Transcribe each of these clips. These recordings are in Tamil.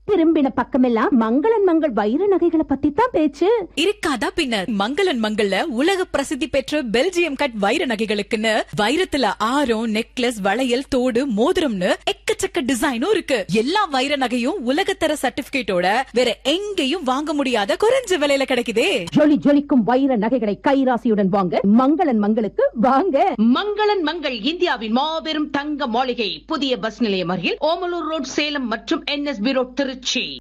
திரும்பின பக்கமெல்லாம் மங்களன் மங்கள் வைர நகைகளை பத்தி தான் பேச்சு இருக்காதா பின்ன மங்களன் மங்கள்ல உலக பிரசித்தி பெற்ற பெல்ஜியம் கட் வைர நகைகளுக்குன்னு வைரத்துல ஆரம் நெக்லஸ் வளையல் தோடு மோதிரம்னு எக்கச்சக்க டிசைனும் இருக்கு எல்லா வைர நகையும் உலகத்தர சர்டிபிகேட்டோட வேற எங்கேயும் வாங்க முடியாத குறைஞ்ச விலையில கிடைக்குதே ஜொலி ஜொலிக்கும் வைர நகைகளை கைராசியுடன் வாங்க மங்களன் மங்களுக்கு வாங்க மங்களன் மங்கள் இந்தியாவின் மாபெரும் தங்க மாளிகை புதிய பஸ் நிலையம் அருகில் ஓமலூர் ரோட் சேலம் மற்றும் என்எஸ்பி ரோட் திருச்சி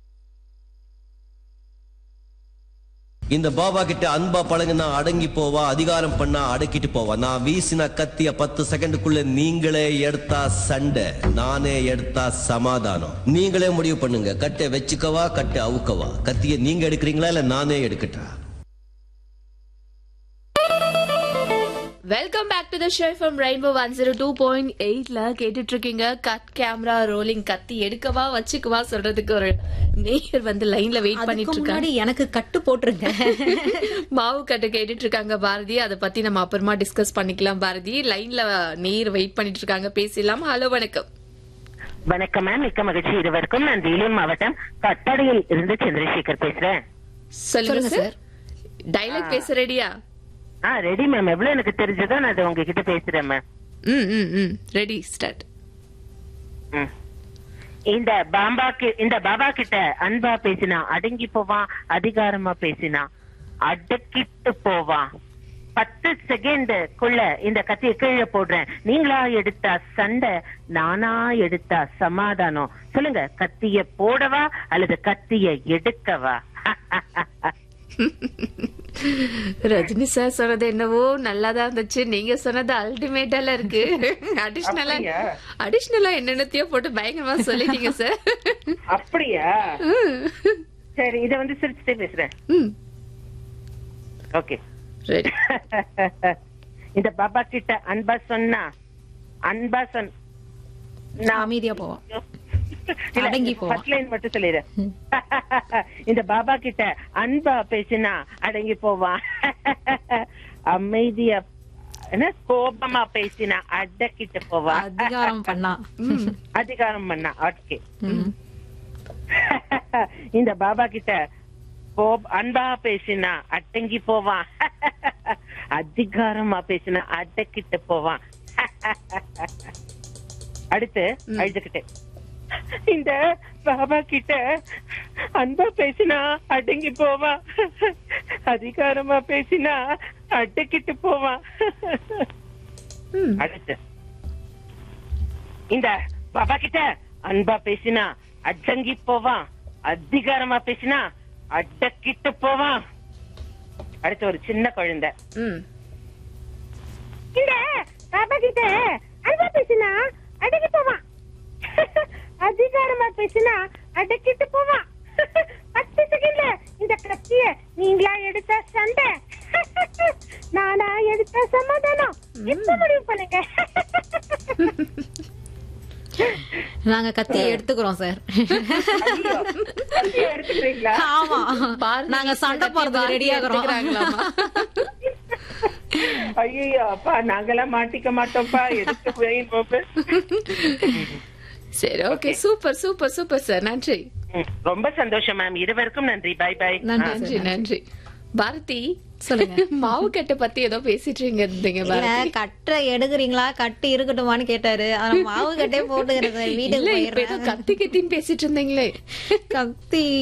இந்த பாபா கிட்ட அன்பா பழகுனா அடங்கி போவா அதிகாரம் பண்ணா அடக்கிட்டு போவா நான் வீசின கத்திய பத்து செகண்டுக்குள்ள நீங்களே எடுத்தா சண்டை நானே எடுத்தா சமாதானம் நீங்களே முடிவு பண்ணுங்க கட்டை வச்சுக்கவா கட்டை அவுக்கவா கத்திய நீங்க எடுக்கிறீங்களா இல்ல நானே எடுக்கட்டா welcome back to the show from Rainbow one zero two point எயிட்ல கேட்டுட்டு இருக்கீங்க கட் கேமரா ரோலிங் கத்தி எடுக்கவா வச்சுக்கவா சொல்றதுக்கு ஒரு நேயர் வந்து லைன்ல வெயிட் அதுக்கு பண்ணிட்டு இருக்காங்க முன்னாடி எனக்கு கட்டு போட்டுருங்க மாவு கட்டு கேட்டுட்டு இருக்காங்க பாரதி அதை பத்தி நம்ம அப்புறமா டிஸ்கஸ் பண்ணிக்கலாம் பாரதி லைன்ல நேயர் வெயிட் பண்ணிட்டு இருக்காங்க பேசலாம் ஹலோ வணக்கம் வணக்கம் மேம் மிக்க மகிழ்ச்சி இருவருக்கும் நான் வேலூர் மாவட்டம் கட்டடையில் இருந்து சந்திரசேகர் பேசுறேன் சொல்லுங்க சொல்லுங்க சார் டைலாக் பேச ரெடியா ஆ ரெடி மேம் எவ்வளவு எனக்கு தெரிஞ்சதோ நான் அதை உங்ககிட்ட பேசுறேன் மேம் ம் ம் ம் ரெடி ஸ்டார்ட் ம். இந்த பாம்பாக்கு இந்த பாபா கிட்ட அன்பா பேசினா அடங்கி போவான் அதிகாரமா பேசினா அடக்கிட்டு போவான் பத்து செகண்டுக்குள்ள இந்த கத்திய கீழே போடுறேன் நீங்களா எடுத்தா சண்டை நானா எடுத்தா சமாதானம் சொல்லுங்க கத்திய போடவா அல்லது கத்திய எடுக்கவா ரஜினி சார் சொன்னது என்னவோ நல்லாதான் இருந்துச்சு நீங்க சொன்னது அல்டிமேட்டால இருக்கு அடிஷ்னலா அடிஷ்னலா என்னென்னத்தையோ போட்டு பயங்கரமா சொல்லிட்டீங்க சார் அப்படியா சரி இத வந்து சிரிச்சுட்டே பேசுறேன் ம் ஓகே ரெடி இந்த பாபா கிட்ட அன்பா சொன்னா அன்பா சொன் நான் அமைதியா போவோம் அடங்கி போவான். ஃபர்ஸ்ட் லைன் மட்டும் சொல்லிடுறேன் இந்த பாபா கிட்ட அன்பா பேசினா அடங்கி போவான் அமைதியா என்ன கோபமா பேசினா அடக்கிட்டு போவான் அதிகாரம் பண்ணா அதிகாரம் பண்ணா ஓகே ம். இந்த பாபா கிட்ட கோப அன்பா பேசினா அடங்கி போவான் அதிகாரமா பேசினா அடக்கிட்டு போவான் அடுத்து அழுதுகிட்டு இந்த பாபா கிட்ட அன்பா பேசினா அடங்கி போவான் அதிகாரமா பேசினா அடக்கிட்டு போவான் அடுத்து இந்த பாபா கிட்ட அன்பா பேசினா அடங்கி போவான் அதிகாரமா பேசினா அடக்கிட்டு போவான் அடுத்து ஒரு சின்ன குழந்தை ம் இந்த பாபா கிட்ட அன்பா பேசினா அடக்கி போவான் அதிகாரமா பேசினா அடக்கிட்டு போவான் பத்து செகண்ட்ல இந்த கத்திய நீங்களா எடுத்த சண்டை நானா எடுத்த சமாதானம் எப்ப முடிவு பண்ணுங்க நாங்க கத்தியை எடுத்துக்கிறோம் சார் எடுத்துக்கிறீங்களா ஆமா பாரதி நாங்க சண்டை போறதுக்கு பாரதி ரெடி ஆகுறோம் எடுத்துக்கிறாங்களாமா? ஐயோ அப்பா நாங்கெல்லாம் மாட்டிக்க மாட்டோம்ப்பா எதுக்கு brain போப்பு? சரி okay super super super sir நன்றி ம், ரொம்ப சந்தோஷம் மேம் இருவருக்கும் நன்றி பை பை நன்றி நன்றி நன்றி பாரதி சொல்லுங்க மாவு கட்டை பத்தி ஏதோ பேசிட்டு இருந்தீங்க இல்ல பாரதி கட்டை எடுக்குறீங்களா கட்டு இருக்கட்டுமான்னு கேட்டாரு ஆனா மாவு கட்டே போட்டுக்கிறது வீட்டுக்கு இல்ல இப்ப ஏதோ போயிடுறேன் கத்தி கத்தின்னு பேசிட்டு இருந்தீங்களே கத்தி